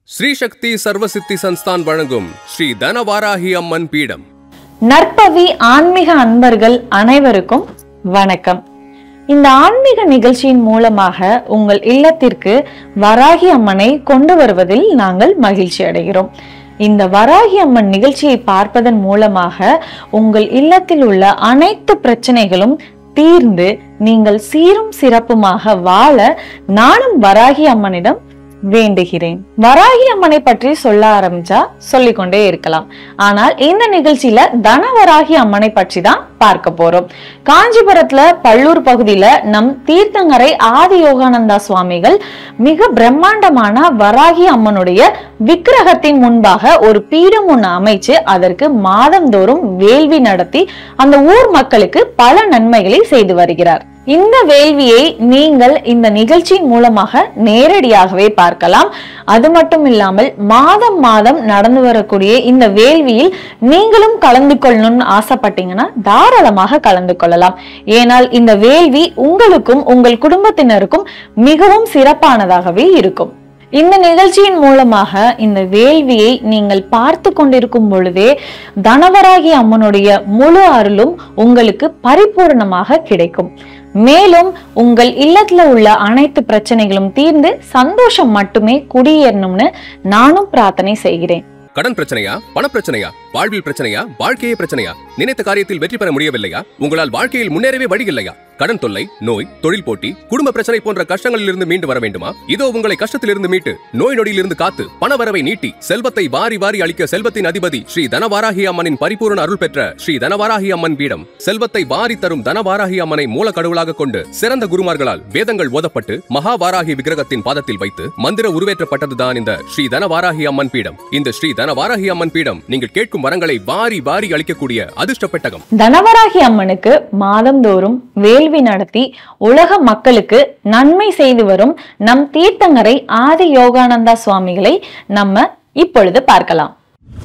ஸ்ரீ சக்தி சர்வசித்தி சன்ஸ்தான் வழங்கும் ஸ்ரீ தனவாராகி அம்மன் பீடம் நற்பவி ஆன்மீக அன்பர்கள் அனைவருக்கும் வணக்கம் இந்த ஆன்மீக நிகழ்ச்சியின் மூலமாக உங்கள் இல்லத்திற்கு வராகி அம்மனை கொண்டு வருவதில் நாங்கள் மகிழ்ச்சி அடைகிறோம் இந்த வராகி அம்மன் நிகழ்ச்சியை பார்ப்பதன் மூலமாக உங்கள் இல்லத்தில் உள்ள அனைத்து பிரச்சனைகளும் தீர்ந்து நீங்கள் சீரும் சிறப்புமாக வாழ நானும் வராகி அம்மனிடம் வேண்டுகிறேன் வராகி அம்மனை பற்றி சொல்ல ஆரம்பிச்சா சொல்லிக்கொண்டே இருக்கலாம் ஆனால் இந்த நிகழ்ச்சியில தனவராகி அம்மனை பற்றி தான் பார்க்க போறோம் காஞ்சிபுரத்துல பள்ளூர் பகுதியில நம் தீர்த்தங்கரை ஆதி யோகானந்தா சுவாமிகள் மிக பிரம்மாண்டமான வராகி அம்மனுடைய விக்கிரகத்தின் முன்பாக ஒரு பீடம் ஒண்ணு அமைச்சு அதற்கு மாதந்தோறும் வேள்வி நடத்தி அந்த ஊர் மக்களுக்கு பல நன்மைகளை செய்து வருகிறார் இந்த வேள்வியை நீங்கள் இந்த நிகழ்ச்சியின் மூலமாக நேரடியாகவே பார்க்கலாம் அது மட்டும் இல்லாமல் மாதம் மாதம் நடந்து வரக்கூடிய இந்த வேள்வியில் நீங்களும் கலந்து கொள்ளணும்னு ஆசைப்பட்டீங்கன்னா தாராளமாக கலந்து கொள்ளலாம் ஏனால் இந்த வேள்வி உங்களுக்கும் உங்கள் குடும்பத்தினருக்கும் மிகவும் சிறப்பானதாகவே இருக்கும் இந்த நிகழ்ச்சியின் மூலமாக இந்த வேள்வியை நீங்கள் பார்த்து கொண்டிருக்கும் பொழுதே தனவராகி அம்மனுடைய முழு அருளும் உங்களுக்கு பரிபூர்ணமாக கிடைக்கும் மேலும் உங்கள் இல்லத்துல உள்ள அனைத்து பிரச்சனைகளும் தீர்ந்து சந்தோஷம் மட்டுமே குடியேறணும்னு நானும் பிரார்த்தனை செய்கிறேன் கடன் பிரச்சனையா பண பிரச்சனையா வாழ்வில் பிரச்சனையா வாழ்க்கையே பிரச்சனையா நினைத்த காரியத்தில் வெற்றி பெற முடியவில்லையா உங்களால் வாழ்க்கையில் முன்னேறவே வழி இல்லையா கடன் தொல்லை நோய் தொழில் போட்டி குடும்ப பிரச்சனை போன்ற கஷ்டங்களில் இருந்து மீண்டு வர வேண்டுமா இதோ உங்களை கஷ்டத்திலிருந்து மீட்டு நோய் நொடியிலிருந்து காத்து பண வரவை நீட்டி செல்வத்தை வாரி வாரி அளிக்க செல்வத்தின் அதிபதி ஸ்ரீ தனவாராகி அம்மனின் பரிபூரண அருள் பெற்ற ஸ்ரீ தனவாராகி அம்மன் பீடம் செல்வத்தை வாரி தரும் தனவாராகி அம்மனை மூல கடவுளாக கொண்டு சிறந்த குருமார்களால் வேதங்கள் ஓதப்பட்டு மகாவாராகி விக்கிரகத்தின் பாதத்தில் வைத்து மந்திர உருவேற்றப்பட்டதுதான் இந்த ஸ்ரீ தனவாராகி அம்மன் பீடம் இந்த ஸ்ரீ தனவாராகி அம்மன் பீடம் நீங்கள் கேட்கும் வரங்களை வாரி வாரி அளிக்கக்கூடிய அதிர்ஷ்ட பெட்டகம் தனவராகி அம்மனுக்கு மாதந்தோறும் வேள்வி நடத்தி உலக மக்களுக்கு நன்மை செய்து வரும் நம் தீர்த்தங்கரை ஆதி யோகானந்தா சுவாமிகளை நம்ம இப்பொழுது பார்க்கலாம்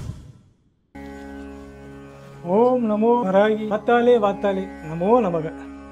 ஓம் நமோ வராகி வாத்தாலே வாத்தாலே நமோ நமக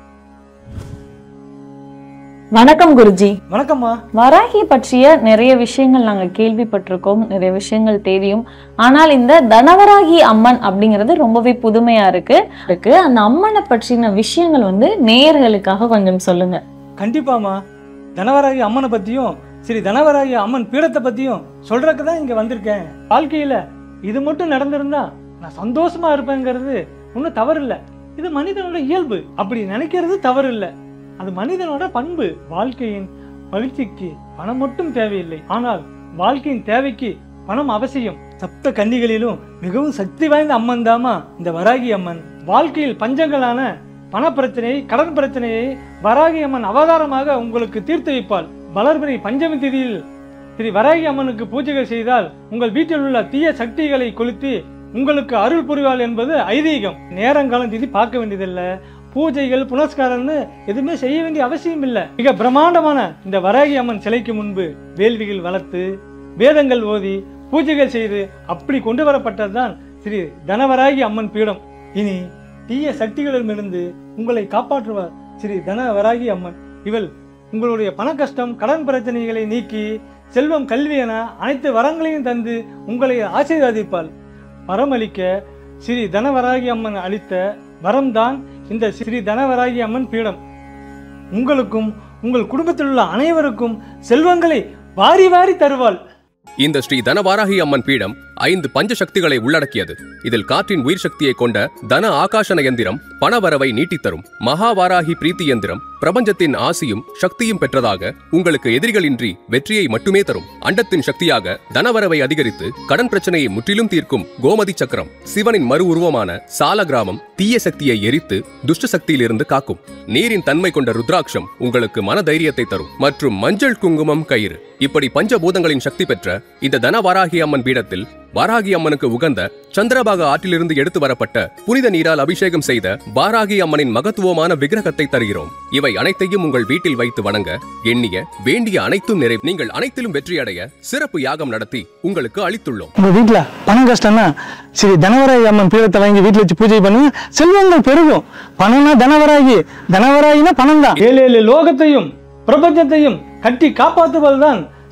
வணக்கம் குருஜி வணக்கம்மா வராகி பற்றிய நிறைய விஷயங்கள் நாங்க கேள்விப்பட்டிருக்கோம் நிறைய விஷயங்கள் தெரியும் ஆனால் இந்த தனவராகி அம்மன் அப்படிங்கிறது ரொம்பவே புதுமையா இருக்கு இருக்கு அந்த அம்மனை பற்றின விஷயங்கள் வந்து நேயர்களுக்காக கொஞ்சம் சொல்லுங்க கண்டிப்பாம்மா தனவராகி அம்மனை பத்தியும் ஸ்ரீ தனவராகி அம்மன் பீடத்தை பத்தியும் சொல்றதுக்கு தான் இங்க வந்திருக்கேன் வாழ்க்கையில இது மட்டும் நடந்திருந்தா நான் சந்தோஷமா இருப்பேங்கிறது ஒன்றும் தவறு இல்லை இது மனிதனோட இயல்பு அப்படி நினைக்கிறது தவறு இல்லை அது மனிதனோட பண்பு வாழ்க்கையின் மகிழ்ச்சிக்கு பணம் மட்டும் தேவையில்லை ஆனால் வாழ்க்கையின் தேவைக்கு பணம் அவசியம் சப்த கன்னிகளிலும் மிகவும் சக்தி வாய்ந்த அம்மன் தாமா இந்த வராகி அம்மன் வாழ்க்கையில் பஞ்சங்களான பண பிரச்சனையை கடன் பிரச்சனையை வராகி அம்மன் அவதாரமாக உங்களுக்கு தீர்த்து வைப்பாள் வளர்பிறை பஞ்சமி திதியில் ஸ்ரீ வராகி அம்மனுக்கு பூஜைகள் செய்தால் உங்கள் வீட்டில் உள்ள தீய சக்திகளை கொளுத்தி உங்களுக்கு அருள் புரிவாள் என்பது ஐதீகம் நேரங்காலம் திதி பார்க்க வேண்டியதில்லை பூஜைகள் புனஸ்காரம்னு எதுவுமே செய்ய வேண்டிய அவசியம் இல்லை மிக பிரம்மாண்டமான இந்த வராகி அம்மன் சிலைக்கு முன்பு வேள்விகள் வளர்த்து வேதங்கள் ஓதி பூஜைகள் செய்து அப்படி கொண்டு வரப்பட்டதுதான் ஸ்ரீ தனவராகி அம்மன் பீடம் இனி தீய சக்திகளிடமிருந்து உங்களை காப்பாற்றுவார் ஸ்ரீ தனவராகி அம்மன் இவள் உங்களுடைய பண கஷ்டம் கடன் பிரச்சனைகளை நீக்கி செல்வம் கல்வி என அனைத்து வரங்களையும் தந்து உங்களை ஆசீர்வதிப்பாள் வரமளிக்க ஸ்ரீ தனவராகி அம்மன் அளித்த வரம்தான் இந்த ஸ்ரீ தனவராகி அம்மன் பீடம் உங்களுக்கும் உங்கள் குடும்பத்தில் உள்ள அனைவருக்கும் செல்வங்களை வாரி வாரி தருவாள் இந்த ஸ்ரீ தனவாராகி அம்மன் பீடம் ஐந்து பஞ்ச சக்திகளை உள்ளடக்கியது இதில் காற்றின் உயிர் சக்தியை கொண்ட தன ஆகாஷன எந்திரம் பணவரவை நீட்டித் தரும் மகாவாராகி பிரீத்தி எந்திரம் பிரபஞ்சத்தின் ஆசியும் சக்தியும் பெற்றதாக உங்களுக்கு எதிரிகளின்றி வெற்றியை மட்டுமே தரும் அண்டத்தின் சக்தியாக தனவரவை அதிகரித்து கடன் பிரச்சனையை முற்றிலும் தீர்க்கும் கோமதி சக்கரம் சிவனின் மறு உருவமான சால கிராமம் தீய சக்தியை எரித்து துஷ்ட சக்தியிலிருந்து காக்கும் நீரின் தன்மை கொண்ட ருத்ராட்சம் உங்களுக்கு மன தைரியத்தை தரும் மற்றும் மஞ்சள் குங்குமம் கயிறு இப்படி பஞ்சபூதங்களின் சக்தி பெற்ற இந்த தனவாராகி அம்மன் பீடத்தில் வாராகி அம்மனுக்கு உகந்த சந்திரபாக ஆற்றிலிருந்து எடுத்து வரப்பட்ட புனித நீரால் அபிஷேகம் செய்த வாராகி அம்மனின் மகத்துவமான விக்கிரகத்தை தருகிறோம் இவை அனைத்தையும் உங்கள் வீட்டில் வைத்து வணங்க எண்ணிய வேண்டிய அனைத்தும் நிறை நீங்கள் அனைத்திலும் வெற்றியடைய சிறப்பு யாகம் நடத்தி உங்களுக்கு அளித்துள்ளோம் உங்க வீட்ல பணம் கஷ்டம்னா ஸ்ரீ தனவராகி அம்மன் பீடத்தை வாங்கி வீட்டுல வச்சு பூஜை பண்ணுங்க செல்வங்கள் பெருகும் பணம்னா தனவராகி தனவராகினா பணம் தான் ஏழு ஏழு லோகத்தையும் பிரபஞ்சத்தையும் கட்டி காப்பாற்றுவதுதான்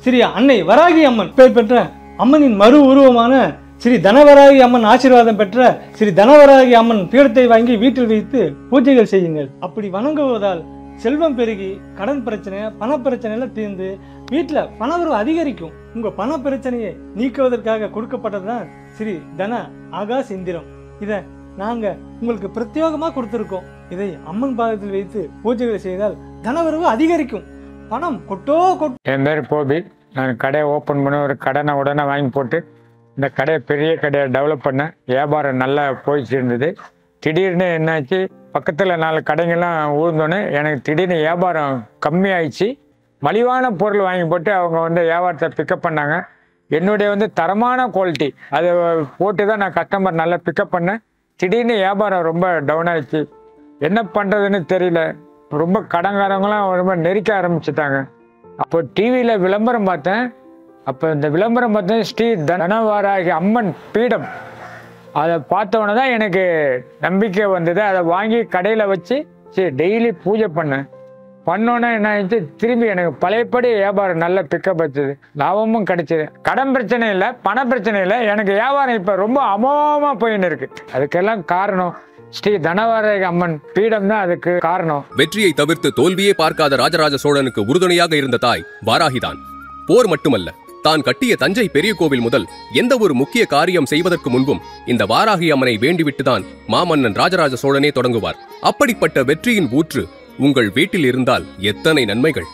ஸ்ரீ அன்னை வராகி அம்மன் பேர் பெற்ற அம்மனின் மறு உருவமான ஸ்ரீ தனவராகி அம்மன் ஆசீர்வாதம் பெற்ற ஸ்ரீ தனவராகி அம்மன் பீடத்தை வாங்கி வீட்டில் வைத்து பூஜைகள் செய்யுங்கள் அப்படி வணங்குவதால் செல்வம் பெருகி கடன் பிரச்சனை பண பிரச்சனை எல்லாம் தீர்ந்து வீட்டுல பணவரவு அதிகரிக்கும் உங்க பண பிரச்சனையை நீக்குவதற்காக கொடுக்கப்பட்டதுதான் ஸ்ரீ தன ஆகாஷ் இந்திரம் இத நாங்க உங்களுக்கு பிரத்யேகமா கொடுத்திருக்கோம் இதை அம்மன் பாதத்தில் வைத்து பூஜைகளை செய்தால் தனவரவு அதிகரிக்கும் பணம் கொட்டோ கொட் என் பேர் கோபி நான் கடையை ஓப்பன் பண்ணி ஒரு கடனை உடனே வாங்கி போட்டு இந்த கடையை பெரிய கடையை டெவலப் பண்ணேன் வியாபாரம் நல்லா போயிட்டு இருந்தது திடீர்னு என்னாச்சு பக்கத்தில் நாலு கடைங்கெல்லாம் ஊழ்ந்தோன்னே எனக்கு திடீர்னு வியாபாரம் கம்மியாயிடுச்சு மலிவான பொருள் வாங்கி போட்டு அவங்க வந்து வியாபாரத்தை பிக்கப் பண்ணாங்க என்னுடைய வந்து தரமான குவாலிட்டி அதை போட்டு தான் நான் கஸ்டமர் நல்லா பிக்கப் பண்ணேன் திடீர்னு வியாபாரம் ரொம்ப டவுன் ஆயிடுச்சு என்ன பண்ணுறதுன்னு தெரியல ரொம்ப கடன்காரங்களாம் ரொம்ப நெருக்க ஆரம்பிச்சிட்டாங்க அப்போ டிவியில் விளம்பரம் பார்த்தேன் அப்போ இந்த விளம்பரம் பார்த்தேன் ஸ்ரீ தனவாராகி அம்மன் பீடம் அதை பார்த்தோன்னே தான் எனக்கு நம்பிக்கை வந்தது அதை வாங்கி கடையில் வச்சு சரி டெய்லி பூஜை பண்ணேன் பண்ணோன்னே என்ன ஆயிடுச்சு திரும்பி எனக்கு பழையபடி வியாபாரம் நல்ல பிக்கப் வச்சது லாபமும் கிடைச்சது கடன் பிரச்சனை இல்லை பண பிரச்சனை இல்லை எனக்கு வியாபாரம் இப்போ ரொம்ப அமோகமாக போயின்னு இருக்கு அதுக்கெல்லாம் காரணம் ஸ்ரீ தனவாரகி அம்மன் பீடம் தான் அதுக்கு காரணம் வெற்றியை தவிர்த்து தோல்வியே பார்க்காத ராஜராஜ சோழனுக்கு உறுதுணையாக இருந்த தாய் வாராகிதான் போர் மட்டுமல்ல தான் கட்டிய தஞ்சை பெரிய கோவில் முதல் எந்த ஒரு முக்கிய காரியம் செய்வதற்கு முன்பும் இந்த வாராகி அம்மனை வேண்டிவிட்டுதான் மாமன்னன் ராஜராஜ சோழனே தொடங்குவார் அப்படிப்பட்ட வெற்றியின் ஊற்று உங்கள் வீட்டில் இருந்தால் எத்தனை நன்மைகள்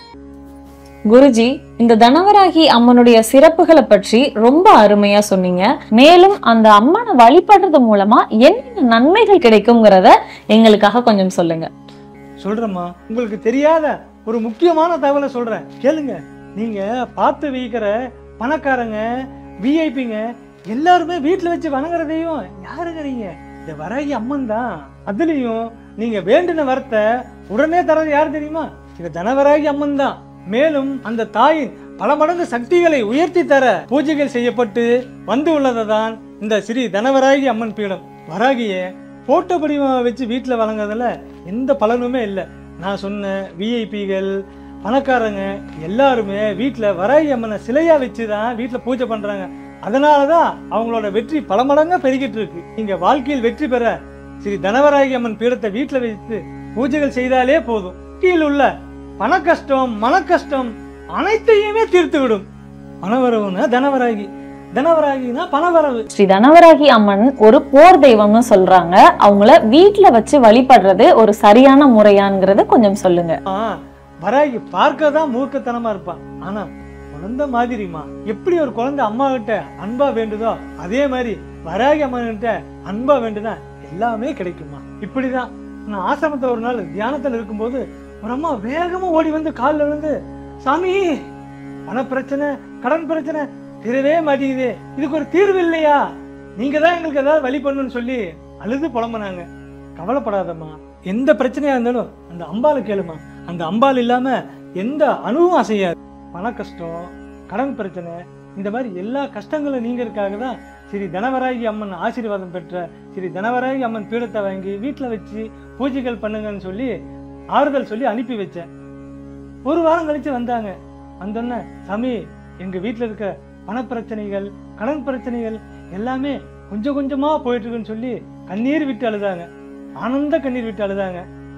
குருஜி இந்த தனவராகி அம்மனுடைய சிறப்புகளை பற்றி ரொம்ப அருமையா சொன்னீங்க மேலும் அந்த அம்மனை வழிபடுறது மூலமா என்னென்ன நன்மைகள் கிடைக்குங்கிறத எங்களுக்காக கொஞ்சம் சொல்லுங்க சொல்றேம்மா உங்களுக்கு தெரியாத ஒரு முக்கியமான தகவலை சொல்றேன் கேளுங்க நீங்க பார்த்து வைக்கிற பணக்காரங்க விஐபிங்க எல்லாருமே வீட்டுல வச்சு வணங்குற தெய்வம் யாருங்க நீங்க இந்த வராகி அம்மன் தான் அதுலயும் நீங்க வேண்டின வரத்தை உடனே தரது யார் தெரியுமா இந்த தனவராகி அம்மன் தான் மேலும் அந்த தாயின் பல மடங்கு சக்திகளை உயர்த்தி தர பூஜைகள் செய்யப்பட்டு வந்து உள்ளதை தான் இந்த ஸ்ரீ தனவராகி அம்மன் பீடம் வராகிய போட்டோ படிவம் வச்சு வீட்டில் வழங்குறதுல எந்த பலனுமே இல்லை நான் சொன்ன விஐபிகள் பணக்காரங்க எல்லாருமே வீட்டில் வராகி அம்மனை சிலையா வச்சு தான் வீட்டில் பூஜை பண்றாங்க அதனால தான் அவங்களோட வெற்றி பல மடங்கா பெருகிட்டு இருக்கு நீங்க வாழ்க்கையில் வெற்றி பெற ஸ்ரீ தனவராகி அம்மன் பீடத்தை வீட்டில் வைத்து பூஜைகள் செய்தாலே போதும் கீழ் உள்ள பண கஷ்டம் மன கஷ்டம் அனைத்தையுமே தீர்த்து விடும் பணவரவுனா தனவராகி தனவராகினா பணவரவு ஸ்ரீ தனவராகி அம்மன் ஒரு போர் தெய்வம்னு சொல்றாங்க அவங்கள வீட்ல வச்சு வழிபடுறது ஒரு சரியான முறையாங்கிறத கொஞ்சம் சொல்லுங்க ஆ, வராகி பார்க்க தான் மூர்க்கத்தனமா இருப்பான் ஆனா குழந்தை மாதிரிமா எப்படி ஒரு குழந்தை அம்மா கிட்ட அன்பா வேண்டுதோ அதே மாதிரி வராகி அம்மா கிட்ட அன்பா வேண்டுதா எல்லாமே கிடைக்குமா இப்படிதான் நான் ஆசிரமத்துல ஒரு நாள் தியானத்துல இருக்கும்போது ஒரு அம்மா வேகமா ஓடி வந்து காலில் விழுந்து சாமி பண பிரச்சனை கடன் பிரச்சனை தீரவே மாட்டேங்குது இதுக்கு ஒரு தீர்வு இல்லையா நீங்க தான் எங்களுக்கு ஏதாவது வழி பண்ணணும்னு சொல்லி அழுது புலம்புனாங்க கவலைப்படாதம்மா எந்த பிரச்சனையா இருந்தாலும் அந்த அம்பால கேளுமா அந்த அம்பாள் இல்லாம எந்த அணுவும் அசையாது பண கஷ்டம் கடன் பிரச்சனை இந்த மாதிரி எல்லா கஷ்டங்களும் நீங்கிறதுக்காக தான் ஸ்ரீ தனவராகி அம்மன் ஆசீர்வாதம் பெற்ற ஸ்ரீ தனவராகி அம்மன் பீடத்தை வாங்கி வீட்டில் வச்சு பூஜைகள் பண்ணுங்கன்னு சொல்லி ஆறுதல் சொல்லி அனுப்பி வச்சேன் ஒரு வாரம் கழிச்சு வந்தாங்க வந்தோன்னே சாமி எங்க வீட்டில் இருக்க பணப்பிரச்சனைகள் கடன் பிரச்சனைகள் எல்லாமே கொஞ்சம் கொஞ்சமா போயிட்டு இருக்குன்னு சொல்லி கண்ணீர் விட்டு அழுதாங்க ஆனந்த கண்ணீர் விட்டு அழுதாங்க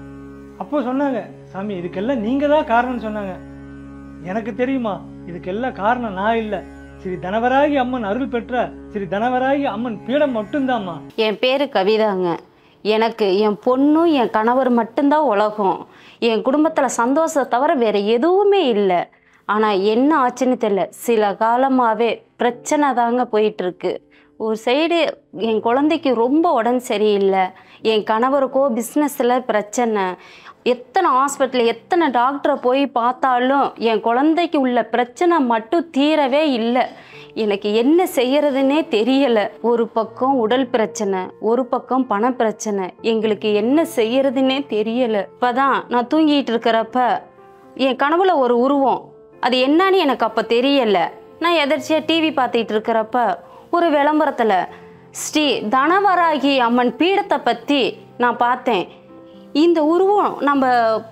அப்போ சொன்னாங்க சாமி இதுக்கெல்லாம் நீங்க தான் காரணம்னு சொன்னாங்க எனக்கு தெரியுமா இதுக்கெல்லாம் காரணம் நான் இல்லை ஸ்ரீ தனவராகி அம்மன் அருள் பெற்ற ஸ்ரீ தனவராகி அம்மன் பீடம் மட்டும்தாம்மா என் பேர் கவிதாங்க எனக்கு என் பொண்ணும் என் கணவர் மட்டும்தான் உலகம் என் குடும்பத்தில் சந்தோஷத்தை தவிர வேறு எதுவுமே இல்லை ஆனால் என்ன ஆச்சுன்னு தெரியல சில காலமாகவே பிரச்சனை தாங்க போயிட்டுருக்கு ஒரு சைடு என் குழந்தைக்கு ரொம்ப உடம்பு சரியில்லை என் கணவருக்கோ பிஸ்னஸில் பிரச்சனை எத்தனை ஹாஸ்பிட்டல் எத்தனை டாக்டரை போய் பார்த்தாலும் என் குழந்தைக்கு உள்ள பிரச்சனை மட்டும் தீரவே இல்லை எனக்கு என்ன செய்யறதுன்னே தெரியலை ஒரு பக்கம் உடல் பிரச்சனை ஒரு பக்கம் பண பிரச்சனை எங்களுக்கு என்ன செய்யறதுன்னே தெரியலை இப்போதான் நான் தூங்கிட்டு இருக்கிறப்ப என் கனவுல ஒரு உருவம் அது என்னன்னு எனக்கு அப்போ தெரியலை நான் எதர்ச்சியாக டிவி பார்த்துட்டு இருக்கிறப்ப ஒரு விளம்பரத்தில் ஸ்ரீ தனவராகி அம்மன் பீடத்தை பற்றி நான் பார்த்தேன் இந்த உருவம் நம்ம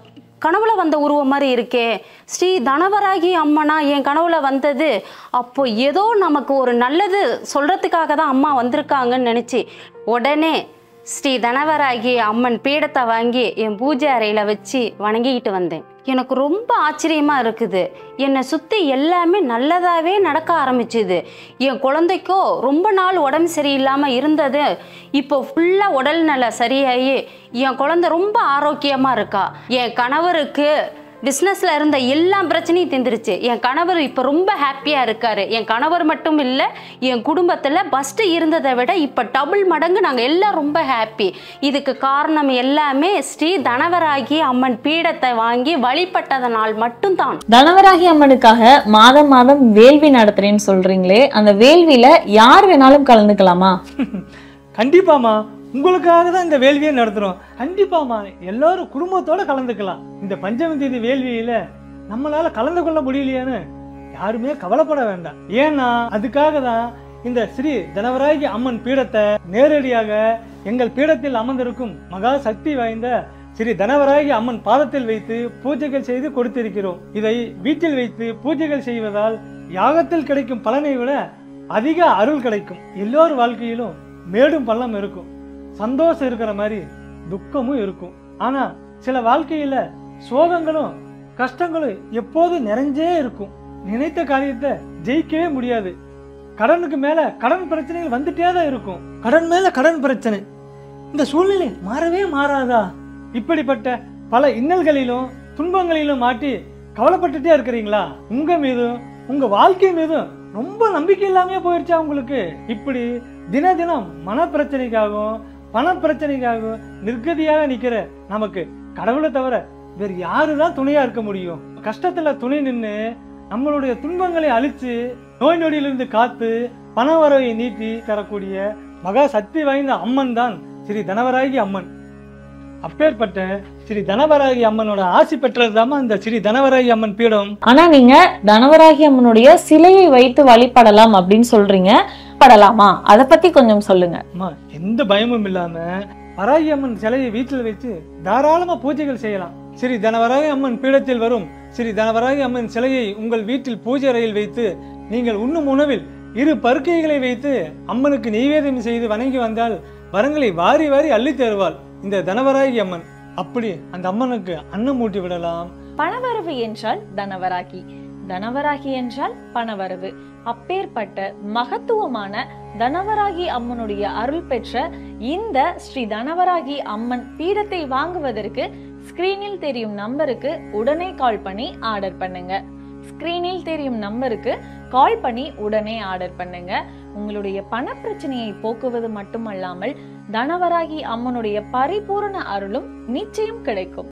கனவுல வந்த உருவம் மாதிரி இருக்கே ஸ்ரீ தனவராகி அம்மனா என் கனவுல வந்தது அப்போ ஏதோ நமக்கு ஒரு நல்லது சொல்றதுக்காக தான் அம்மா வந்திருக்காங்கன்னு நினச்சி உடனே ஸ்ரீ தனவராகி அம்மன் பீடத்தை வாங்கி என் பூஜை அறையில் வச்சு வணங்கிக்கிட்டு வந்தேன் எனக்கு ரொம்ப ஆச்சரியமா இருக்குது என்னை சுற்றி எல்லாமே நல்லதாகவே நடக்க ஆரம்பிச்சுது என் குழந்தைக்கோ ரொம்ப நாள் உடம்பு சரியில்லாமல் இருந்தது இப்போ ஃபுல்லாக உடல் நல சரியாகி என் குழந்தை ரொம்ப ஆரோக்கியமாக இருக்கா என் கணவருக்கு பிஸ்னஸில் இருந்த எல்லா பிரச்சனையும் தீர்ந்துருச்சு என் கணவர் இப்போ ரொம்ப ஹாப்பியாக இருக்காரு என் கணவர் மட்டும் இல்லை என் குடும்பத்தில் ஃபஸ்ட்டு இருந்ததை விட இப்போ டபுள் மடங்கு நாங்கள் எல்லாம் ரொம்ப ஹாப்பி இதுக்கு காரணம் எல்லாமே ஸ்ரீ தனவராகி அம்மன் பீடத்தை வாங்கி வழிபட்டதனால் மட்டும்தான் தனவராகி அம்மனுக்காக மாதம் மாதம் வேள்வி நடத்துறேன்னு சொல்றீங்களே அந்த வேள்வியில யார் வேணாலும் கலந்துக்கலாமா கண்டிப்பாம்மா உங்களுக்காக தான் இந்த வேள்வியை நடத்துறோம் கண்டிப்பாம்மா எல்லாரும் குடும்பத்தோட கலந்துக்கலாம் இந்த பஞ்சமி தேதி வேள்வியில நம்மளால கலந்து கொள்ள முடியலையான்னு யாருமே கவலைப்பட வேண்டாம் ஏன்னா அதுக்காக தான் இந்த ஸ்ரீ தனவராகி அம்மன் பீடத்தை நேரடியாக எங்கள் பீடத்தில் அமர்ந்திருக்கும் மகா சக்தி வாய்ந்த ஸ்ரீ தனவராகி அம்மன் பாதத்தில் வைத்து பூஜைகள் செய்து கொடுத்திருக்கிறோம் இதை வீட்டில் வைத்து பூஜைகள் செய்வதால் யாகத்தில் கிடைக்கும் பலனை விட அதிக அருள் கிடைக்கும் எல்லோர் வாழ்க்கையிலும் மேடும் பள்ளம் இருக்கும் சந்தோஷம் இருக்கிற மாதிரி துக்கமும் இருக்கும் ஆனா சில வாழ்க்கையில சோகங்களும் கஷ்டங்களும் எப்போதும் நிறைஞ்சே இருக்கும் நினைத்த காரியத்தை ஜெயிக்கவே முடியாது கடனுக்கு மேல கடன் பிரச்சனைகள் வந்துட்டே தான் இருக்கும் கடன் மேல கடன் பிரச்சனை இந்த சூழ்நிலை மாறவே மாறாதா இப்படிப்பட்ட பல இன்னல்களிலும் துன்பங்களிலும் மாட்டி கவலைப்பட்டுட்டே இருக்கிறீங்களா உங்க மீதும் உங்க வாழ்க்கை மீதும் ரொம்ப நம்பிக்கை இல்லாமே போயிடுச்சா உங்களுக்கு இப்படி தின தினம் மன பிரச்சனைக்காகவும் பண பிரச்சனைக்காகவும் நிர்கதியாக நிக்கிற நமக்கு கடவுளை தவிர வேறு யாருதான் துணையா இருக்க முடியும் கஷ்டத்துல துணை நின்று நம்மளுடைய துன்பங்களை அழிச்சு நோய் நொடியிலிருந்து காத்து பண வரவை நீட்டி தரக்கூடிய மகா சக்தி வாய்ந்த அம்மன் தான் ஸ்ரீ தனவராகி அம்மன் அப்பேற்பட்ட ஸ்ரீ தனவராகி அம்மனோட ஆசி பெற்றதுதாம்மா இந்த ஸ்ரீ தனவராகி அம்மன் பீடம் ஆனா நீங்க தனவராகி அம்மனுடைய சிலையை வைத்து வழிபடலாம் அப்படின்னு சொல்றீங்க படலாமா அத பத்தி கொஞ்சம் சொல்லுங்க அம்மா எந்த பயமும் இல்லாம வராகி அம்மன் சிலையை வீட்டில் வைத்து தாராளமா பூஜைகள் செய்யலாம் ஸ்ரீ தனவராகி அம்மன் பீடத்தில் வரும் ஸ்ரீ தனவராகி அம்மன் சிலையை உங்கள் வீட்டில் பூஜை அறையில் வைத்து நீங்கள் உண்ணும் உணவில் இரு பருக்கைகளை வைத்து அம்மனுக்கு நெய்வேத்தியம் செய்து வணங்கி வந்தால் வரங்களை வாரி வாரி அள்ளி தருவாள் இந்த தனவராகி அம்மன் அப்படி அந்த அம்மனுக்கு அன்னம் ஊட்டி விடலாம் பணவரவு என்றால் தனவராகி தனவராகி என்றால் பணவரவு அப்பேற்பட்ட மகத்துவமான தனவராகி அம்மனுடைய அருள் பெற்ற இந்த ஸ்ரீ தனவராகி அம்மன் பீடத்தை வாங்குவதற்கு ஸ்கிரீனில் தெரியும் நம்பருக்கு உடனே கால் பண்ணி ஆர்டர் பண்ணுங்க ஸ்கிரீனில் தெரியும் நம்பருக்கு கால் பண்ணி உடனே ஆர்டர் பண்ணுங்க உங்களுடைய பண பிரச்சனையை போக்குவது மட்டுமல்லாமல் தனவராகி அம்மனுடைய பரிபூரண அருளும் நிச்சயம் கிடைக்கும்